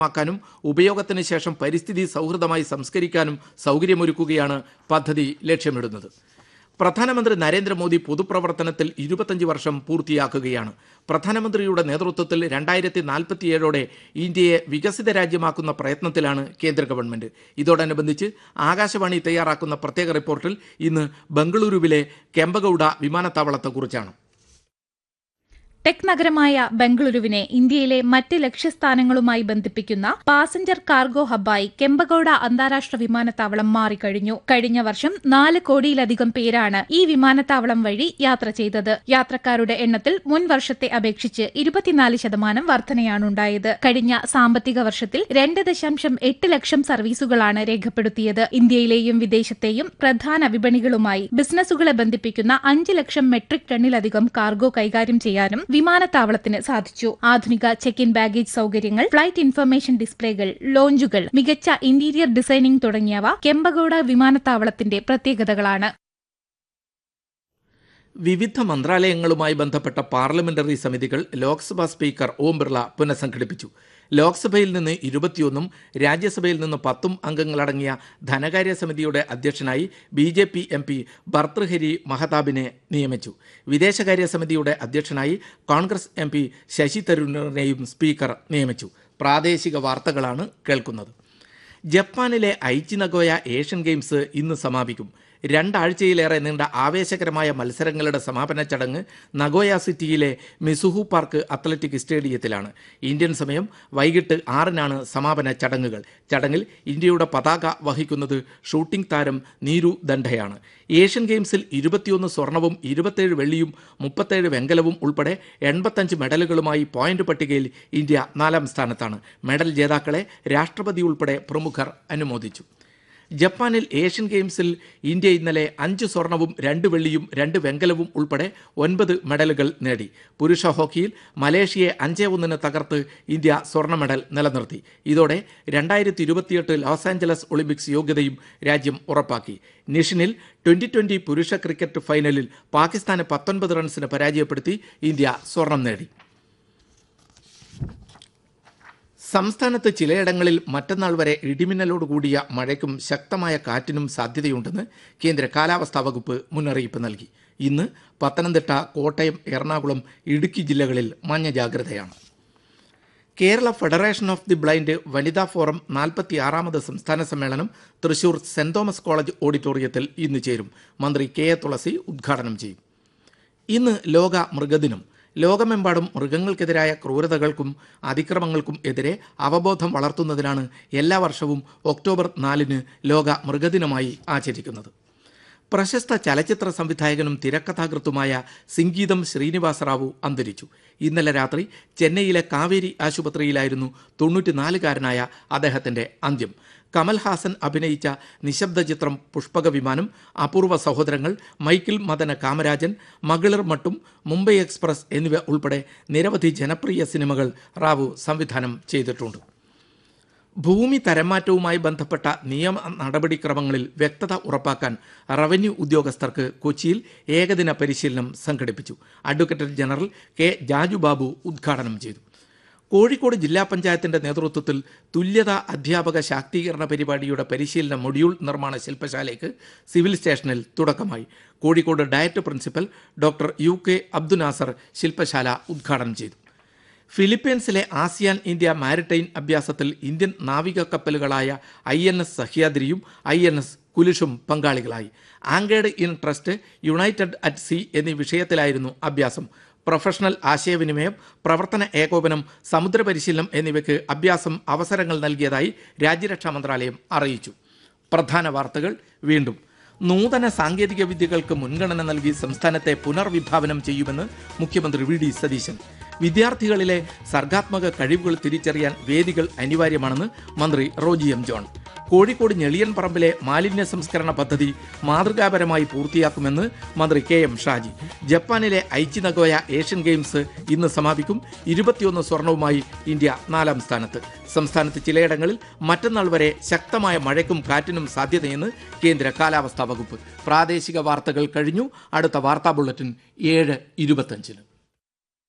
ാക്കാനും ഉപയോഗത്തിന് ശേഷം പരിസ്ഥിതി സൗഹൃദമായി സംസ്കരിക്കാനും സൗകര്യമൊരുക്കുകയാണ് പദ്ധതി ലക്ഷ്യമിടുന്നത് പ്രധാനമന്ത്രി നരേന്ദ്രമോദി പൊതുപ്രവർത്തനത്തിൽ ഇരുപത്തഞ്ച് വർഷം പൂർത്തിയാക്കുകയാണ് പ്രധാനമന്ത്രിയുടെ നേതൃത്വത്തിൽ രണ്ടായിരത്തി നാൽപ്പത്തിയേഴോടെ ഇന്ത്യയെ വികസിത രാജ്യമാക്കുന്ന പ്രയത്നത്തിലാണ് കേന്ദ്ര ഗവൺമെന്റ് ഇതോടനുബന്ധിച്ച് ആകാശവാണി തയ്യാറാക്കുന്ന പ്രത്യേക റിപ്പോർട്ടിൽ ഇന്ന് ബംഗളൂരുവിലെ കെമ്പഗൌഡ വിമാനത്താവളത്തെക്കുറിച്ചാണ് ടെക് നഗരമായ ബംഗളൂരുവിനെ ഇന്ത്യയിലെ മറ്റ് ലക്ഷ്യസ്ഥാനങ്ങളുമായി ബന്ധിപ്പിക്കുന്ന പാസഞ്ചർ കാർഗോ ഹബ്ബായി കെമ്പഗൌഡ അന്താരാഷ്ട്ര വിമാനത്താവളം മാറിക്കഴിഞ്ഞു കഴിഞ്ഞ വർഷം നാല് കോടിയിലധികം പേരാണ് ഈ വിമാനത്താവളം വഴി യാത്ര ചെയ്തത് യാത്രക്കാരുടെ എണ്ണത്തിൽ മുൻ വർഷത്തെ അപേക്ഷിച്ച് ഇരുപത്തിനാല് ശതമാനം വർധനയാണുണ്ടായത് കഴിഞ്ഞ സാമ്പത്തിക വർഷത്തിൽ രണ്ട് ദശാംശം എട്ട് ലക്ഷം സർവീസുകളാണ് രേഖപ്പെടുത്തിയത് ഇന്ത്യയിലെയും വിദേശത്തെയും പ്രധാന വിപണികളുമായി ബിസിനസ്സുകളെ ബന്ധിപ്പിക്കുന്ന അഞ്ച് ലക്ഷം മെട്രിക് ടണ്ണിലധികം കാർഗോ കൈകാര്യം ചെയ്യാനും വിമാനത്താവളത്തിന് സാധിച്ചു ആധുനിക ചെക്ക് ഇൻ ബാഗേജ് സൗകര്യങ്ങൾ ഫ്ലൈറ്റ് ഇൻഫർമേഷൻ ഡിസ്പ്ലേകൾ ലോഞ്ചുകൾ മികച്ച ഇന്റീരിയർ ഡിസൈനിംഗ് തുടങ്ങിയവ കെമ്പഗൌഡ വിമാനത്താവളത്തിന്റെ പ്രത്യേകതകളാണ് വിവിധ മന്ത്രാലയങ്ങളുമായി ബന്ധപ്പെട്ട പാർലമെന്ററി സമിതികൾ ലോക്സഭാ സ്പീക്കർ ഓം ബിർള പുനഃസംഘടിപ്പിച്ചു ലോക്സഭയിൽ നിന്ന് ഇരുപത്തിയൊന്നും രാജ്യസഭയിൽ നിന്ന് പത്തും അംഗങ്ങളടങ്ങിയ ധനകാര്യ സമിതിയുടെ അധ്യക്ഷനായി B J P M P Bhartruhari മഹതാബിനെ നിയമിച്ചു വിദേശകാര്യ സമിതിയുടെ അധ്യക്ഷനായി കോൺഗ്രസ് എം പി ശശി തരൂരിനെയും സ്പീക്കർ നിയമിച്ചു പ്രാദേശിക വാർത്തകളാണ് കേൾക്കുന്നത് ജപ്പാനിലെ ഐച്ചി നഗോയ ഏഷ്യൻ ഗെയിംസ് ഇന്ന് സമാപിക്കും രണ്ടാഴ്ചയിലേറെ നീണ്ട ആവേശകരമായ മത്സരങ്ങളുടെ സമാപന ചടങ്ങ് നഗോയ സിറ്റിയിലെ മിസുഹു പാർക്ക് അത്ലറ്റിക് സ്റ്റേഡിയത്തിലാണ് ഇന്ത്യൻ സമയം വൈകിട്ട് ആറിനാണ് സമാപന ചടങ്ങുകൾ ചടങ്ങിൽ ഇന്ത്യയുടെ പതാക വഹിക്കുന്നത് ഷൂട്ടിംഗ് താരം നീരു ദണ്ഡയാണ് ഏഷ്യൻ ഗെയിംസിൽ ഇരുപത്തിയൊന്ന് സ്വർണവും ഇരുപത്തേഴ് വെള്ളിയും മുപ്പത്തേഴ് വെങ്കലവും ഉൾപ്പെടെ എൺപത്തഞ്ച് മെഡലുകളുമായി പോയിന്റ് പട്ടികയിൽ ഇന്ത്യ നാലാം സ്ഥാനത്താണ് മെഡൽ ജേതാക്കളെ രാഷ്ട്രപതി ഉൾപ്പെടെ പ്രമുഖർ അനുമോദിച്ചു ജപ്പാനിൽ ഏഷ്യൻ ഗെയിംസിൽ ഇന്ത്യ ഇന്നലെ അഞ്ച് സ്വർണവും രണ്ട് വെള്ളിയും രണ്ട് വെങ്കലവും ഉൾപ്പെടെ ഒൻപത് മെഡലുകൾ നേടി പുരുഷ ഹോക്കിയിൽ മലേഷ്യയെ അഞ്ചേ ഒന്നിന് തകർത്ത് ഇന്ത്യ സ്വർണ്ണ മെഡൽ നിലനിർത്തി ഇതോടെ രണ്ടായിരത്തി ഇരുപത്തിയെട്ട് ലോസ് ആഞ്ചലസ് ഒളിമ്പിക്സ് യോഗ്യതയും രാജ്യം ഉറപ്പാക്കി നിഷിനിൽ ട്വന്റി ട്വന്റി പുരുഷ ക്രിക്കറ്റ് ഫൈനലിൽ പാകിസ്ഥാനെ പത്തൊൻപത് റൺസിന് പരാജയപ്പെടുത്തി ഇന്ത്യ സ്വർണം നേടി സംസ്ഥാനത്ത് ചിലയിടങ്ങളിൽ മറ്റന്നാൾ വരെ ഇടിമിന്നലോട് കൂടിയ മഴയ്ക്കും ശക്തമായ കാറ്റിനും സാധ്യതയുണ്ടെന്ന് കേന്ദ്ര കാലാവസ്ഥാ വകുപ്പ് മുന്നറിയിപ്പ് നൽകി ഇന്ന് പത്തനംതിട്ട കോട്ടയം എറണാകുളം ഇടുക്കി ജില്ലകളിൽ മഞ്ഞ ജാഗ്രതയാണ് Kerala federation of the blind വനിതാ ഫോറം നാൽപ്പത്തി ആറാമത് സംസ്ഥാന സമ്മേളനം തൃശൂർ സെന്റ് തോമസ് കോളേജ് ഓഡിറ്റോറിയത്തിൽ ഇന്ന് ചേരും മന്ത്രി കെ എ തുളസി ഉദ്ഘാടനം ചെയ്യും ഇന്ന് ലോക മൃഗദിനം ലോകമെമ്പാടും മൃഗങ്ങൾക്കെതിരായ ക്രൂരതകൾക്കും അതിക്രമങ്ങൾക്കും എതിരെ അവബോധം വളർത്തുന്നതിനാണ് എല്ലാ വർഷവും ഒക്ടോബർ നാലിന് ലോക മൃഗദിനമായി ആചരിക്കുന്നത് പ്രശസ്ത ചലച്ചിത്ര സംവിധായകനും തിരക്കഥാകൃത്തുമായ സിംഗീതം ശ്രീനിവാസ റാവു അന്തരിച്ചു ഇന്നലെ രാത്രി ചെന്നൈയിലെ കാവേരി ആശുപത്രിയിലായിരുന്നു തൊണ്ണൂറ്റിനാലുകാരനായ അദ്ദേഹത്തിന്റെ അന്ത്യം കമൽഹാസൻ അഭിനയിച്ച നിശബ്ദ ചിത്രം പുഷ്പക വിമാനം അപൂർവ സഹോദരങ്ങൾ മൈക്കിൾ മദന കാമരാജൻ മകളിർ മട്ടും മുംബൈ എക്സ്പ്രസ് എന്നിവ ഉൾപ്പെടെ നിരവധി ജനപ്രിയ സിനിമകൾ റാവു സംവിധാനം ചെയ്തിട്ടുണ്ട് ഭൂമി തരംമാറ്റവുമായി ബന്ധപ്പെട്ട നിയമ നടപടിക്രമങ്ങളിൽ വ്യക്തത ഉറപ്പാക്കാൻ റവന്യൂ ഉദ്യോഗസ്ഥർക്ക് കൊച്ചിയിൽ ഏകദിന പരിശീലനം സംഘടിപ്പിച്ചു അഡ്വക്കേറ്റ് ജനറൽ കെ ജാജുബാബു ഉദ്ഘാടനം ചെയ്തു കോഴിക്കോട് ജില്ലാ പഞ്ചായത്തിന്റെ നേതൃത്വത്തിൽ തുല്യതാ അധ്യാപക ശാക്തീകരണ പരിപാടിയുടെ പരിശീലന മൊഡ്യൂൾ നിർമ്മാണ ശില്പശാലയ്ക്ക് സിവിൽ സ്റ്റേഷനിൽ തുടക്കമായി Kozhikode DIET principal doctor U K Abdunasar ശില്പശാല ഉദ്ഘാടനം ചെയ്തു ഫിലിപ്പീൻസിലെ ആസിയാൻ ഇന്ത്യ മാരിടൈം അഭ്യാസത്തിൽ ഇന്ത്യൻ നാവിക കപ്പലുകളായ ഐ എൻ എസ് സഹ്യാദ്രിയും ഐ എൻ എസ് കുലിഷും പങ്കാളികളായി anchored in trust united at sea എന്നീ വിഷയത്തിലായിരുന്നു അഭ്യാസം പ്രൊഫഷണൽ ആശയവിനിമയം പ്രവർത്തന ഏകോപനം സമുദ്ര പരിശീലനം എന്നിവയ്ക്ക് അഭ്യാസം അവസരങ്ങൾ നൽകിയതായി രാജ്യരക്ഷാ മന്ത്രാലയം അറിയിച്ചു പ്രധാന വാർത്തകൾ വീണ്ടും നൂതന സാങ്കേതിക വിദ്യകൾക്ക് മുൻഗണന നൽകി സംസ്ഥാനത്തെ പുനർവിഭാവനം ചെയ്യുമെന്ന് മുഖ്യമന്ത്രി വി ഡി സതീശൻ വിദ്യാർത്ഥികളിലെ സർഗാത്മക കഴിവുകൾ തിരിച്ചറിയാൻ വേദികൾ അനിവാര്യമാണെന്ന് മന്ത്രി റോജി എം ജോൺ കോഴിക്കോട് ഞെളിയൻ പറമ്പിലെ മാലിന്യ സംസ്കരണ പദ്ധതി മാതൃകാപരമായി പൂർത്തിയാക്കുമെന്ന് മന്ത്രി കെ എം ഷാജി ജപ്പാനിലെ ഐച്ചി നഗോയ ഏഷ്യൻ ഗെയിംസ് ഇന്ന് സമാപിക്കും ഇരുപത്തിയൊന്ന് സ്വർണവുമായി ഇന്ത്യ നാലാം സ്ഥാനത്ത് സംസ്ഥാനത്ത് ചിലയിടങ്ങളിൽ മറ്റന്നാൾ വരെ ശക്തമായ മഴയ്ക്കും കാറ്റിനും സാധ്യതയെന്ന് കേന്ദ്ര കാലാവസ്ഥാ വകുപ്പ് പ്രാദേശിക വാർത്തകൾ കഴിഞ്ഞു അടുത്ത വാർത്താ ബുള്ളറ്റിൻ ഏഴ് ഇരുപത്തഞ്ചിന്